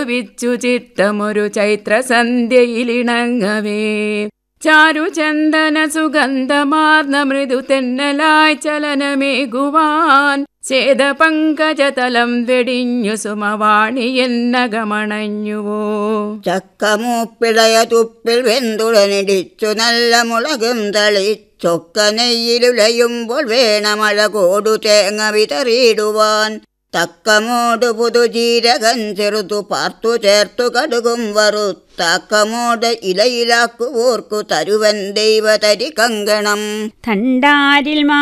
നടുവിച്ചു ചിത്തമൊരു ചൈത്ര സന്ധ്യയിലിണങ്ങവേ ചാരുചന്ദന സുഗന്ധമാർന്ന മൃദു തെന്നലായി ചലനമേകുവാൻ ചേത പങ്കജതലം വെടിഞ്ഞു സുമവാണി എന്ന ഗമണഞ്ഞുവോ ചക്കമൂപ്പിളയ തുപ്പിൽ വെന്തുടനിടിച്ചു നല്ല മുളകും തളിച്ചൊക്ക നെയ്യിലുലയുമ്പോൾ വേണമഴ കോടു തേങ്ങ വിതറിയിടുവാൻ തക്കമോട് പുതുജീരകൻ ചെറുതു പാർത്തു ചേർത്തു കടുകും വറുത്തക്കമോട് ഇലയിലാക്കുവോർക്കു തരുവൻ ദൈവതരി കങ്കണം തണ്ടാരിൽ